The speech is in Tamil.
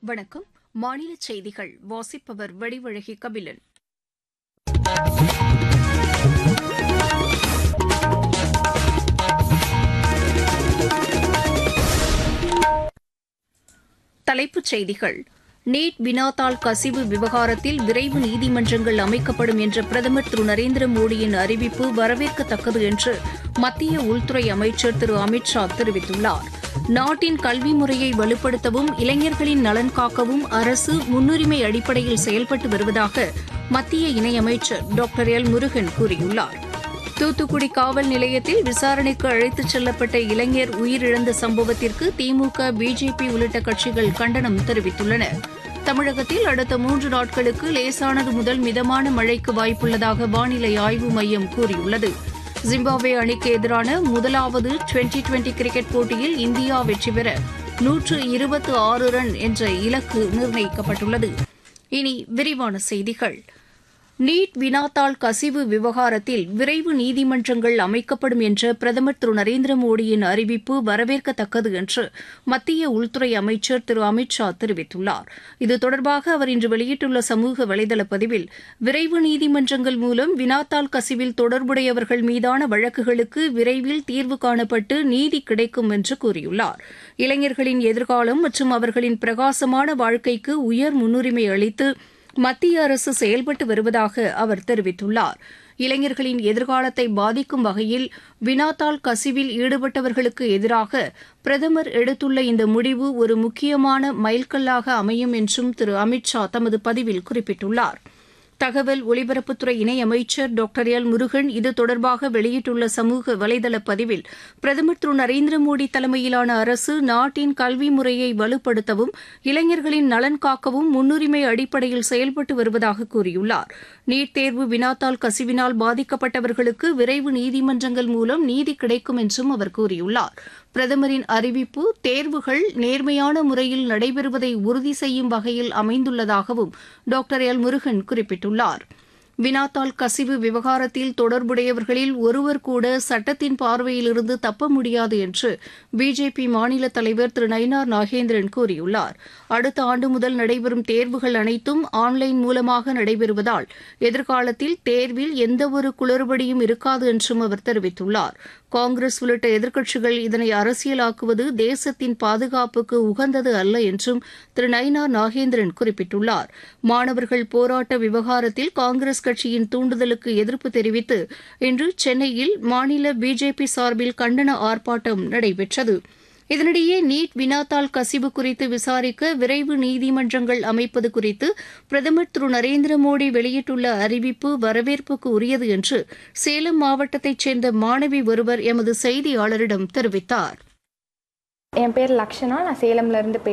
வணக்கம் மாநில செய்திகள் வாசிப்பவர் வடிவழகி கபிலன் தலைப்புச் செய்திகள் நீட் வினாத்தாள் கசிவு விவகாரத்தில் விரைவு நீதிமன்றங்கள் அமைக்கப்படும் என்ற பிரதமர் திரு நரேந்திர மோடியின் அறிவிப்பு வரவேற்கத்தக்கது என்று மத்திய உள்துறை அமைச்சர் திரு அமித் ஷா தெரிவித்துள்ளார் நாட்டின் கல்வி முறையை வலுப்படுத்தவும் இளைஞர்களின் நலன் காக்கவும் அரசு முன்னுரிமை அடிப்படையில் செயல்பட்டு வருவதாக மத்திய இணையமைச்சர் டாக்டர் எல் முருகன் கூறியுள்ளார் தூத்துக்குடி காவல் நிலையத்தில் விசாரணைக்கு அழைத்துச் செல்லப்பட்ட இளைஞர் உயிரிழந்த சம்பவத்திற்கு திமுக பிஜேபி உள்ளிட்ட கட்சிகள் கண்டனம் தெரிவித்துள்ளன தமிழகத்தில் அடுத்த மூன்று நாட்களுக்கு லேசானது முதல் மிதமான மழைக்கு வாய்ப்புள்ளதாக வானிலை ஆய்வு மையம் கூறியுள்ளது ஜிம்பாப்வே அணிக்கு எதிரான முதலாவது டுவெண்டி டுவெண்டி கிரிக்கெட் போட்டியில் இந்தியா வெற்றி பெற நூற்று இருபத்து ஆறு ரன் என்ற இலக்கு நிர்ணயிக்கப்பட்டுள்ளது இனி விரிவான செய்திகள் நீட் வினாத்தாள் கசிவு விவகாரத்தில் விரைவு நீதிமன்றங்கள் அமைக்கப்படும் என்ற பிரதமர் திரு நரேந்திர மோடியின் அறிவிப்பு வரவேற்கத்தக்கது என்று மத்திய உள்துறை அமைச்சர் திரு அமித் ஷா தெரிவித்துள்ளார் இது தொடர்பாக அவர் இன்று வெளியிட்டுள்ள சமூக வலைதள பதிவில் விரைவு நீதிமன்றங்கள் மூலம் வினாத்தாள் கசிவில் தொடர்புடையவர்கள் மீதான வழக்குகளுக்கு விரைவில் தீர்வு காணப்பட்டு நீதி கிடைக்கும் என்று கூறியுள்ளார் இளைஞர்களின் எதிர்காலம் மற்றும் அவர்களின் பிரகாசமான வாழ்க்கைக்கு உயர் முன்னுரிமை அளித்து மத்திய அரசு செயல்பட்டு வருவதாக அவர் தெரிவித்துள்ளார் இளைஞர்களின் எதிர்காலத்தை பாதிக்கும் வகையில் வினாத்தாள் கசிவில் ஈடுபட்டவர்களுக்கு எதிராக பிரதமர் எடுத்துள்ள இந்த முடிவு ஒரு முக்கியமான மைல்கல்லாக அமையும் என்றும் திரு அமித் ஷா தமது பதிவில் குறிப்பிட்டுள்ளார் தகவல் ஒலிபரப்புத்துறை இணையமைச்சர் டாக்டர் எல் முருகன் இது தொடர்பாக வெளியிட்டுள்ள சமூக வலைதள பதிவில் பிரதமர் திரு நரேந்திர மோடி தலைமையிலான அரசு நாட்டின் கல்வி முறையை வலுப்படுத்தவும் இளைஞர்களின் நலன் காக்கவும் முன்னுரிமை அடிப்படையில் செயல்பட்டு வருவதாக கூறியுள்ளார் நீட் தேர்வு வினாத்தாள் கசிவினால் பாதிக்கப்பட்டவர்களுக்கு விரைவு நீதிமன்றங்கள் மூலம் நீதி கிடைக்கும் என்றும் அவர் கூறியுள்ளார் பிரதமரின் அறிவிப்பு தேர்வுகள் நேர்மையான முறையில் நடைபெறுவதை உறுதி செய்யும் வகையில் அமைந்துள்ளதாகவும் டாக்டர் எல் முருகன் குறிப்பிட்டுள்ளார் வினாத்தாள் கசிவு விவகாரத்தில் தொடர்புடையவர்களில் ஒருவர் கூட சட்டத்தின் பார்வையிலிருந்து தப்ப முடியாது என்று பிஜேபி மாநில தலைவர் திரு நயினார் நாகேந்திரன் கூறியுள்ளார் அடுத்த ஆண்டு முதல் நடைபெறும் தேர்வுகள் அனைத்தும் ஆன்லைன் மூலமாக நடைபெறுவதால் எதிர்காலத்தில் தேர்வில் எந்தவொரு குளறுபடியும் இருக்காது என்றும் அவர் தெரிவித்துள்ளார் காங்கிரஸ் உள்ளிட்ட எதிர்க்கட்சிகள் இதனை அரசியலாக்குவது தேசத்தின் பாதுகாப்புக்கு உகந்தது அல்ல என்றும் திரு நயினார் நாகேந்திரன் குறிப்பிட்டுள்ளார் மாணவர்கள் போராட்ட விவகாரத்தில் காங்கிரஸ் கட்சியின் தூண்டுதலுக்கு எதிர்ப்பு தெரிவித்து இன்று சென்னையில் மாநில பிஜேபி சார்பில் கண்டன ஆர்ப்பாட்டம் நடைபெற்றது இதனிடையே நீட் வினாத்தாள் கசிவு குறித்து விசாரிக்க விரைவு நீதிமன்றங்கள் அமைப்பது குறித்து பிரதமர் திரு நரேந்திர மோடி வெளியிட்டுள்ள அறிவிப்பு வரவேற்புக்கு உரியது என்று சேலம் மாவட்டத்தைச் சேர்ந்த மாணவி ஒருவர் எமது செய்தியாளரிடம் தெரிவித்தார் என் பேர் லக்ஷனா நான் சேலம்ல இருந்து